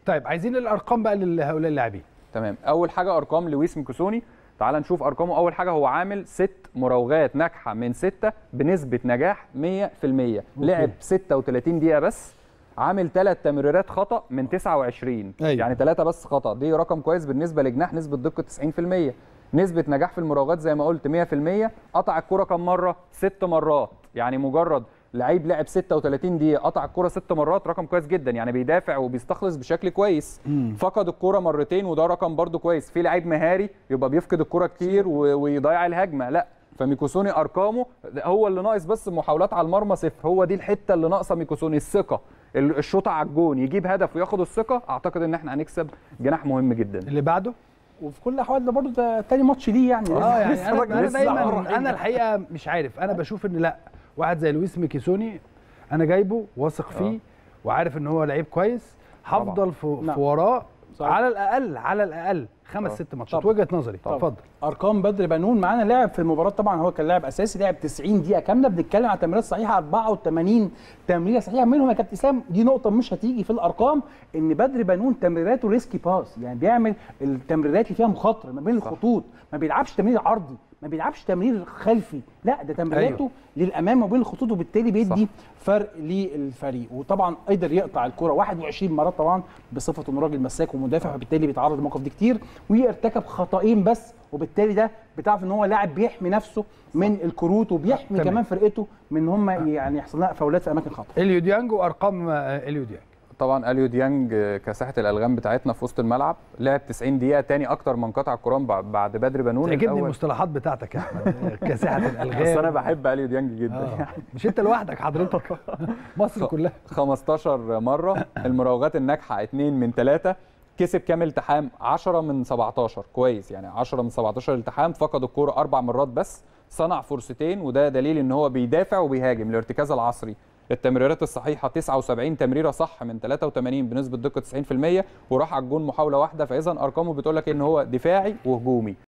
طيب عايزين الارقام بقى لهؤلاء اللاعبين تمام اول حاجه ارقام لويس ميكوسوني تعال نشوف ارقامه اول حاجه هو عامل ست مراوغات ناجحه من سته بنسبه نجاح 100% لعب 36 دقيقه بس عامل ثلاث تمريرات خطا من 29 أيوة. يعني ثلاثه بس خطا دي رقم كويس بالنسبه لجناح نسبه دقه 90% نسبه نجاح في المراوغات زي ما قلت 100% قطع الكره كم مره ست مرات يعني مجرد لعيب لعب 36 دقيقه قطع الكره ست مرات رقم كويس جدا يعني بيدافع وبيستخلص بشكل كويس فقد الكره مرتين وده رقم برده كويس في لعيب مهاري يبقى بيفقد الكره كتير و- ويضيع الهجمه لا فميكوسوني ارقامه هو اللي ناقص بس محاولات على المرمى صفر هو دي الحته اللي ناقصه ميكوسوني الثقه ال- الشوط على الجون يجيب هدف وياخد الثقه اعتقد ان احنا هنكسب جناح مهم جدا اللي بعده وفي كل الاحوال ده برضه ده تاني ماتش ليه يعني اه يعني لسه انا, راجل أنا لسه دايما راجل. انا الحقيقه مش عارف انا بشوف ان لا واحد زي لويس ميكيسوني انا جايبه واثق فيه وعارف ان هو لعيب كويس هفضل في, نعم. في وراه صحيح. على الاقل على الاقل خمس آه. ست ماتشات طبعا. وجهه نظري اتفضل ارقام بدر بنون معانا لاعب في المباراه طبعا هو كان لاعب اساسي لعب 90 دقيقه كامله بنتكلم على تمريرات صحيحه 84 تمريره صحيحه منهم يا كابتن اسلام دي نقطه مش هتيجي في الارقام ان بدر بنون تمريراته ريسكي باس يعني بيعمل التمريرات اللي فيها مخاطره ما بين الخطوط ما بيلعبش تمرير عرضي ما بيلعبش تمرير خلفي لا ده تمريراته أيوه. للامام وبين الخطوط وبالتالي بيدي صح. فرق للفريق وطبعا قدر يقطع الكره 21 مره طبعا بصفته انه راجل مساك ومدافع فبالتالي بيتعرض للمواقف دي كتير وارتكب خطأين بس وبالتالي ده بتعرف ان هو لاعب بيحمي نفسه من الكروت وبيحمي تمام. كمان فرقته من ان هم يعني يحصل لها فاولات في اماكن خطا اليو ديانج وارقام آه، اليو ديانج طبعا اليو ديانج آه، كساحه الالغام بتاعتنا في وسط الملعب لعب 90 دقيقه تاني اكتر من قطع الكرام بع- بعد بدر بنون تعجبني الأول. المصطلحات بتاعتك يا احمد كساحه بس الالغام انا بحب اليو ديانج جدا آه. مش انت لوحدك حضرتك مصر كلها 15 مره المراوغات الناجحه 2 من 3 كسب كام التحام 10 من 17 كويس يعني 10 من 17 التحام فقد الكوره اربع مرات بس صنع فرصتين وده دليل ان هو بيدافع وبيهاجم الارتكاز العصري التمريرات الصحيحه 79 تمريره صح من 83 بنسبه دقه 90% وراح على الجون محاوله واحده فاذا ارقامه بتقول لك ان هو دفاعي وهجومي